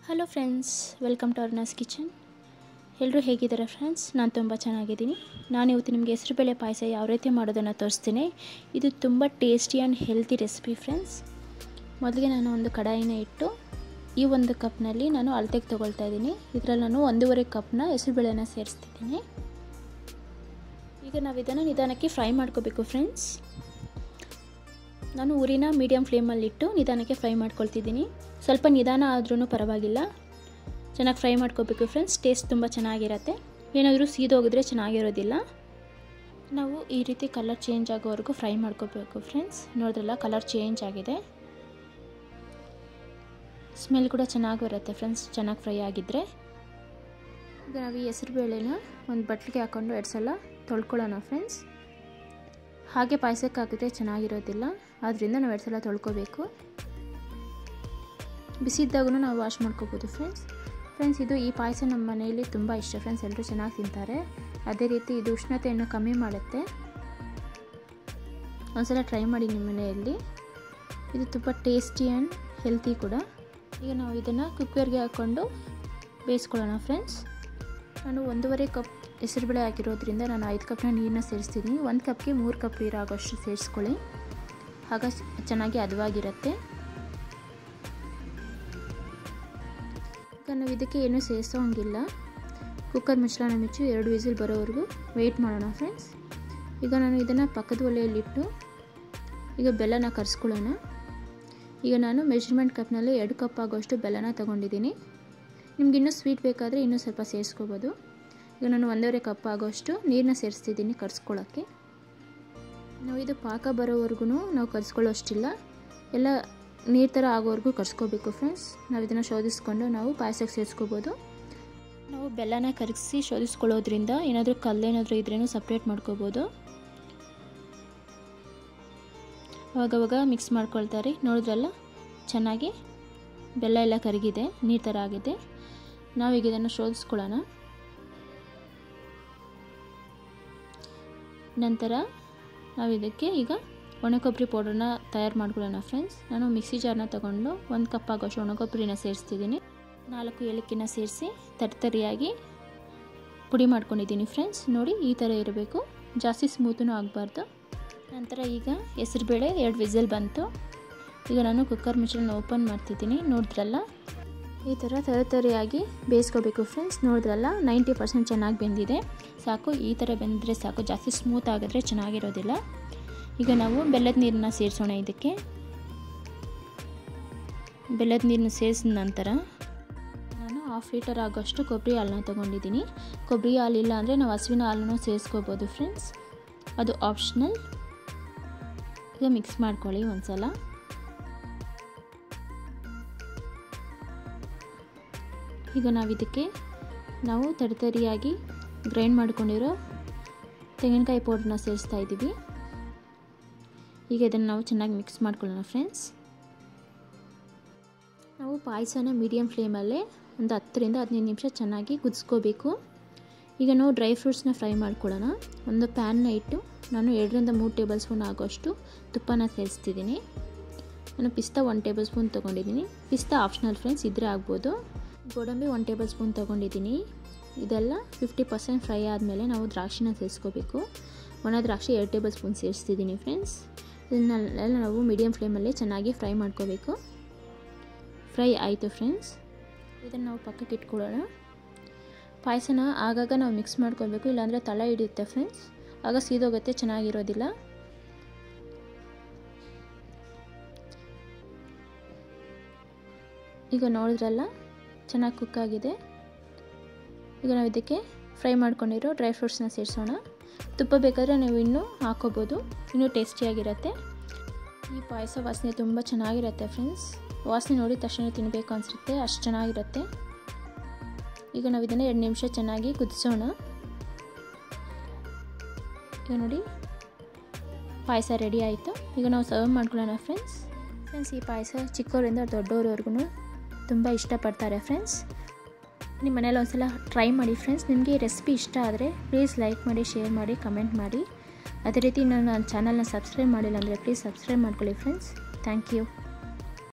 hello friends welcome to Arna's kitchen ಎಲ್ಲರೂ ಹೇಗಿದ್ದಾರೆ friends ನಾನು ತುಂಬ ಚೆನ್ನಾಗಿದ್ದೀನಿ ನಾನು ಇವತ್ತು ನಿಮಗೆ ಹೆಸರುಬೇಳೆ ಪಾಯಸ ಯಾವ ರೀತಿ ಮಾಡೋದನ್ನು ತೋರಿಸ್ತೀನಿ ಇದು ತುಂಬ tasty and healthy recipe friends ಮೊದಲಿಗೆ ನಾನು ಒಂದು ಕಡಾಯಿನ ಇಟ್ಟು ಈ ಒಂದು ಕಪ್ನಲ್ಲಿ ನಾನು ಅಳತೆಗೆ ತೊಗೊಳ್ತಾ ಇದ್ದೀನಿ ಇದರಲ್ಲಿ ನಾನು ಒಂದೂವರೆ ಕಪ್ನ ಹೆಸರುಬೇಳೆನ ಸೇರಿಸ್ತಿದ್ದೀನಿ ಈಗ ನಾವು ಇದನ್ನು ನಿಧಾನಕ್ಕೆ ಫ್ರೈ ಮಾಡ್ಕೋಬೇಕು ಫ್ರೆಂಡ್ಸ್ ನಾನು ಊರಿನ ಮೀಡಿಯಮ್ ಫ್ಲೇಮಲ್ಲಿಟ್ಟು ನಿಧಾನಕ್ಕೆ ಫ್ರೈ ಮಾಡ್ಕೊಳ್ತಿದ್ದೀನಿ ಸ್ವಲ್ಪ ನಿಧಾನ ಆದ್ರೂ ಪರವಾಗಿಲ್ಲ ಚೆನ್ನಾಗಿ ಫ್ರೈ ಮಾಡ್ಕೋಬೇಕು ಫ್ರೆಂಡ್ಸ್ ಟೇಸ್ಟ್ ತುಂಬ ಚೆನ್ನಾಗಿರುತ್ತೆ ಏನಾದರೂ ಸೀದೋಗಿದ್ರೆ ಚೆನ್ನಾಗಿರೋದಿಲ್ಲ ನಾವು ಈ ರೀತಿ ಕಲರ್ ಚೇಂಜ್ ಆಗೋವರೆಗೂ ಫ್ರೈ ಮಾಡ್ಕೋಬೇಕು ಫ್ರೆಂಡ್ಸ್ ನೋಡಿದ್ರಲ್ಲ ಕಲರ್ ಚೇಂಜ್ ಆಗಿದೆ ಸ್ಮೆಲ್ ಕೂಡ ಚೆನ್ನಾಗಿ ಬರುತ್ತೆ ಫ್ರೆಂಡ್ಸ್ ಚೆನ್ನಾಗಿ ಫ್ರೈ ಆಗಿದ್ದರೆ ಈಗ ನಾವು ಈ ಹೆಸರು ಬೇಳೆನ ಒಂದು ಬಟ್ಲಿಗೆ ಹಾಕ್ಕೊಂಡು ಎರಡು ಸಲ ತೊಳ್ಕೊಳ್ಳೋಣ ಫ್ರೆಂಡ್ಸ್ ಹಾಗೆ ಪಾಯಸಕ್ಕೆ ಹಾಕಿದ್ರೆ ಚೆನ್ನಾಗಿರೋದಿಲ್ಲ ಆದ್ದರಿಂದ ನಾವು ಎರಡು ಸಲ ತೊಳ್ಕೊಬೇಕು ಬಿಸಿದ್ದಾಗೂ ನಾವು ವಾಶ್ ಮಾಡ್ಕೋಬೋದು ಫ್ರೆಂಡ್ಸ್ ಫ್ರೆಂಡ್ಸ್ ಇದು ಈ ಪಾಯಸ ನಮ್ಮ ಮನೆಯಲ್ಲಿ ತುಂಬ ಇಷ್ಟ ಫ್ರೆಂಡ್ಸ್ ಎಲ್ಲರೂ ಚೆನ್ನಾಗಿ ತಿಂತಾರೆ ಅದೇ ರೀತಿ ಇದು ಉಷ್ಣತೆಯನ್ನು ಕಮ್ಮಿ ಮಾಡುತ್ತೆ ಒಂದ್ಸಲ ಟ್ರೈ ಮಾಡಿ ನಿಮ್ಮ ಮನೆಯಲ್ಲಿ ಇದು ತುಂಬ ಟೇಸ್ಟಿ ಆ್ಯಂಡ್ ಹೆಲ್ತಿ ಕೂಡ ಈಗ ನಾವು ಇದನ್ನು ಕುಕ್ಕರ್ಗೆ ಹಾಕ್ಕೊಂಡು ಬೇಯಿಸ್ಕೊಳ್ಳೋಣ ಫ್ರೆಂಡ್ಸ್ ನಾನು ಒಂದೂವರೆ ಕಪ್ ಹೆಸರುಬೇಳೆ ಹಾಕಿರೋದ್ರಿಂದ ನಾನು ಐದು ಕಪ್ನ ನೀರನ್ನ ಸೇರಿಸ್ತಿದ್ದೀನಿ ಒಂದು ಕಪ್ಗೆ ಮೂರು ಕಪ್ ನೀರು ಆಗೋಷ್ಟು ಸೇರಿಸ್ಕೊಳ್ಳಿ ಆಗ ಚೆನ್ನಾಗಿ ಹದವಾಗಿರುತ್ತೆ ಈಗ ನಾವು ಇದಕ್ಕೆ ಏನೂ ಸೇರಿಸೋಂಗಿಲ್ಲ ಕುಕ್ಕರ್ ಮಿಶ್ರಣ ಮುಚ್ಚಿ ಎರಡು ವಿಸಿಲ್ ಬರೋವರೆಗೂ ವೆಯ್ಟ್ ಮಾಡೋಣ ಫ್ರೆಂಡ್ಸ್ ಈಗ ನಾನು ಇದನ್ನು ಪಕ್ಕದ ಒಲೆಯಲ್ಲಿಟ್ಟು ಈಗ ಬೆಲ್ಲನ ಕರೆಸ್ಕೊಳ್ಳೋಣ ಈಗ ನಾನು ಮೆಜರ್ಮೆಂಟ್ ಕಪ್ನಲ್ಲಿ ಎರಡು ಕಪ್ ಆಗೋಷ್ಟು ಬೆಲ್ಲನ ತೊಗೊಂಡಿದ್ದೀನಿ ನಿಮ್ಗೆ ಇನ್ನೂ ಸ್ವೀಟ್ ಬೇಕಾದರೆ ಇನ್ನೂ ಸ್ವಲ್ಪ ಸೇರಿಸ್ಕೋಬೋದು ಈಗ ನಾನು ಒಂದೂವರೆ ಕಪ್ ಆಗೋಷ್ಟು ನೀರನ್ನ ಸೇರಿಸ್ತಿದ್ದೀನಿ ಕರ್ಸ್ಕೊಳ್ಳೋಕ್ಕೆ ನಾವು ಇದು ಪಾಕ ಬರೋವರೆಗೂ ನಾವು ಕರ್ಸ್ಕೊಳ್ಳೋಷ್ಟಿಲ್ಲ ಎಲ್ಲ ನೀರು ಥರ ಆಗೋವರೆಗೂ ಕರ್ಸ್ಕೋಬೇಕು ಫ್ರೆಂಡ್ಸ್ ನಾವು ಇದನ್ನು ಶೋಧಿಸ್ಕೊಂಡು ನಾವು ಪಾಯಸಕ್ಕೆ ಸೇರಿಸ್ಕೋಬೋದು ನಾವು ಬೆಲ್ಲನ ಕರಗಿಸಿ ಶೋಧಿಸ್ಕೊಳ್ಳೋದ್ರಿಂದ ಏನಾದರೂ ಕಲ್ಲೇನಾದರೂ ಇದ್ರೇನು ಸಪ್ರೇಟ್ ಮಾಡ್ಕೋಬೋದು ಅವಾಗವಾಗ ಮಿಕ್ಸ್ ಮಾಡ್ಕೊಳ್ತಾರೆ ನೋಡಿದ್ರಲ್ಲ ಚೆನ್ನಾಗಿ ಬೆಲ್ಲ ಎಲ್ಲ ಕರಗಿದೆ ನೀರು ಥರ ಆಗಿದೆ ನಾವೀಗ ಇದನ್ನು ಶೋಧಿಸ್ಕೊಳ್ಳೋಣ ನಂತರ ನಾವು ಇದಕ್ಕೆ ಈಗ ಒಣಕೊಬ್ಬರಿ ಪೌಡ್ರನ್ನ ತಯಾರು ಮಾಡ್ಕೊಳ್ಳೋಣ ಫ್ರೆಂಡ್ಸ್ ನಾನು ಮಿಕ್ಸಿ ಜಾರ್ನ ತೊಗೊಂಡು ಒಂದು ಕಪ್ ಆಗೋಷ್ಟು ಒಣಕೊಬ್ಬರಿನ ಸೇರಿಸ್ತಿದ್ದೀನಿ ನಾಲ್ಕು ಏಲಕ್ಕಿನ ಸೇರಿಸಿ ತರ್ತರಿಯಾಗಿ ಪುಡಿ ಮಾಡ್ಕೊಂಡಿದ್ದೀನಿ ಫ್ರೆಂಡ್ಸ್ ನೋಡಿ ಈ ಥರ ಇರಬೇಕು ಜಾಸ್ತಿ ಸ್ಮೂತೂ ಆಗಬಾರ್ದು ನಂತರ ಈಗ ಹೆಸರುಬೇಳೆ ಎರಡು ವಿಸಲ್ ಬಂತು ಈಗ ನಾನು ಕುಕ್ಕರ್ ಮಿಶ್ರಣ ಓಪನ್ ಮಾಡ್ತಿದ್ದೀನಿ ನೋಡಿದ್ರಲ್ಲ ಈ ಥರ ತರತರಿಯಾಗಿ ಬೇಯಿಸ್ಕೋಬೇಕು ಫ್ರೆಂಡ್ಸ್ ನೋಡಿದ್ರಲ್ಲ ನೈಂಟಿ ಪರ್ಸೆಂಟ್ ಚೆನ್ನಾಗಿ ಬೆಂದಿದೆ ಸಾಕು ಈ ಥರ ಬೆಂದರೆ ಸಾಕು ಜಾಸ್ತಿ ಸ್ಮೂತ್ ಆಗಿದ್ರೆ ಚೆನ್ನಾಗಿರೋದಿಲ್ಲ ಈಗ ನಾವು ಬೆಲ್ಲದ ನೀರನ್ನ ಸೇರಿಸೋಣ ಇದಕ್ಕೆ ಬೆಲ್ಲದ ನೀರನ್ನ ಸೇರಿಸಿದ ನಂತರ ನಾನು ಹಾಫ್ ಲೀಟರ್ ಆಗೋಷ್ಟು ಕೊಬ್ಬರಿ ಹಾಲನ್ನ ತೊಗೊಂಡಿದ್ದೀನಿ ಕೊಬ್ಬರಿ ಹಾಲಿಲ್ಲ ಅಂದರೆ ನಾವು ಹಸುವಿನ ಹಾಲನ್ನು ಸೇರಿಸ್ಕೋಬೋದು ಫ್ರೆಂಡ್ಸ್ ಅದು ಆಪ್ಷನಲ್ ಈಗ ಮಿಕ್ಸ್ ಮಾಡ್ಕೊಳ್ಳಿ ಒಂದ್ಸಲ ಈಗ ನಾವು ಇದಕ್ಕೆ ನಾವು ತಡತರಿಯಾಗಿ ಗ್ರೈಂಡ್ ಮಾಡ್ಕೊಂಡಿರೋ ತೆಂಗಿನಕಾಯಿ ಪೌಡ್ರನ್ನ ಸೇರಿಸ್ತಾ ಇದ್ದೀವಿ ಈಗ ಇದನ್ನು ನಾವು ಚೆನ್ನಾಗಿ ಮಿಕ್ಸ್ ಮಾಡ್ಕೊಳ್ಳೋಣ ಫ್ರೆಂಡ್ಸ್ ನಾವು ಪಾಯಸನ ಮೀಡಿಯಮ್ ಫ್ಲೇಮಲ್ಲೇ ಒಂದು ಹತ್ತರಿಂದ ಹದಿನೈದು ನಿಮಿಷ ಚೆನ್ನಾಗಿ ಕುದಿಸ್ಕೋಬೇಕು ಈಗ ನಾವು ಡ್ರೈ ಫ್ರೂಟ್ಸ್ನ ಫ್ರೈ ಮಾಡ್ಕೊಳ್ಳೋಣ ಒಂದು ಪ್ಯಾನ್ನ ಇಟ್ಟು ನಾನು ಎರಡರಿಂದ ಮೂರು ಟೇಬಲ್ ಸ್ಪೂನ್ ಆಗೋಷ್ಟು ತುಪ್ಪನ ಸೇರಿಸ್ತಿದ್ದೀನಿ ನಾನು ಪಿಸ್ತಾ ಒನ್ ಟೇಬಲ್ ಸ್ಪೂನ್ ತೊಗೊಂಡಿದ್ದೀನಿ ಪಿಸ್ತಾ ಆಪ್ಷನಲ್ ಫ್ರೆಂಡ್ಸ್ ಇದ್ರೆ ಆಗ್ಬೋದು ಗೋಡಂಬಿ ಒನ್ ಟೇಬಲ್ ಸ್ಪೂನ್ ತೊಗೊಂಡಿದ್ದೀನಿ ಇದೆಲ್ಲ ಫಿಫ್ಟಿ ಪರ್ಸೆಂಟ್ ಫ್ರೈ ಆದಮೇಲೆ ನಾವು ದ್ರಾಕ್ಷಿನ ಸೇರಿಸ್ಕೋಬೇಕು ಒಣ ದ್ರಾಕ್ಷಿ ಎರಡು ಟೇಬಲ್ ಸ್ಪೂನ್ ಸೇರಿಸ್ತಿದ್ದೀನಿ ಫ್ರೆಂಡ್ಸ್ ಇದನ್ನೆಲ್ಲ ನಾವು ಮೀಡಿಯಮ್ ಫ್ಲೇಮಲ್ಲಿ ಚೆನ್ನಾಗಿ ಫ್ರೈ ಮಾಡ್ಕೋಬೇಕು ಫ್ರೈ ಆಯಿತು ಫ್ರೆಂಡ್ಸ್ ಇದನ್ನು ನಾವು ಪಕ್ಕಕ್ಕೆ ಇಟ್ಕೊಳ್ಳೋಣ ಪಾಯಸನ ಆಗಾಗ ನಾವು ಮಿಕ್ಸ್ ಮಾಡ್ಕೋಬೇಕು ಇಲ್ಲಾಂದರೆ ತಳ ಹಿಡಿಯುತ್ತೆ ಫ್ರೆಂಡ್ಸ್ ಆಗ ಸೀದೋಗುತ್ತೆ ಚೆನ್ನಾಗಿರೋದಿಲ್ಲ ಈಗ ನೋಡಿದ್ರಲ್ಲ ಚೆನ್ನಾಗಿ ಕುಕ್ ಆಗಿದೆ ಈಗ ನಾವು ಇದಕ್ಕೆ ಫ್ರೈ ಮಾಡ್ಕೊಂಡಿರೋ ಡ್ರೈ ಫ್ರೂಟ್ಸ್ನ ಸೇರಿಸೋಣ ತುಪ್ಪ ಬೇಕಾದರೆ ನೀವು ಇನ್ನೂ ಹಾಕೋಬೋದು ಇನ್ನೂ ಟೇಸ್ಟಿಯಾಗಿರುತ್ತೆ ಈ ಪಾಯಸ ವಾಸನೆ ತುಂಬ ಚೆನ್ನಾಗಿರುತ್ತೆ ಫ್ರೆಂಡ್ಸ್ ವಾಸನೆ ನೋಡಿದ ತಕ್ಷಣ ತಿನ್ನಬೇಕು ಅನಿಸುತ್ತೆ ಅಷ್ಟು ಚೆನ್ನಾಗಿರುತ್ತೆ ಈಗ ನಾವು ಇದನ್ನು ಎರಡು ನಿಮಿಷ ಚೆನ್ನಾಗಿ ಕುದಿಸೋಣ ಈಗ ನೋಡಿ ಪಾಯಸ ರೆಡಿ ಆಯಿತು ಈಗ ನಾವು ಸರ್ವ್ ಮಾಡ್ಕೊಳ್ಳೋಣ ಫ್ರೆಂಡ್ಸ್ ಫ್ರೆಂಡ್ಸ್ ಈ ಪಾಯಸ ಚಿಕ್ಕವರಿಂದ ದೊಡ್ಡವರವರೆಗೂ ತುಂಬ ಇಷ್ಟಪಡ್ತಾರೆ ಫ್ರೆಂಡ್ಸ್ ನಿಮ್ಮ ಮನೇಲಿ ಒಂದ್ಸಲ ಟ್ರೈ ಮಾಡಿ ಫ್ರೆಂಡ್ಸ್ ನಿಮಗೆ ಈ ರೆಸಿಪಿ ಇಷ್ಟ ಆದರೆ ಪ್ಲೀಸ್ ಲೈಕ್ ಮಾಡಿ ಶೇರ್ ಮಾಡಿ ಕಮೆಂಟ್ ಮಾಡಿ ಅದೇ ರೀತಿ ನಾನು ನನ್ನ ಚಾನಲ್ನ ಸಬ್ಸ್ಕ್ರೈಬ್ ಮಾಡಿಲ್ಲ ಅಂದರೆ ಪ್ಲೀಸ್ ಸಬ್ಸ್ಕ್ರೈಬ್ ಮಾಡ್ಕೊಳ್ಳಿ ಫ್ರೆಂಡ್ಸ್ ಥ್ಯಾಂಕ್ ಯು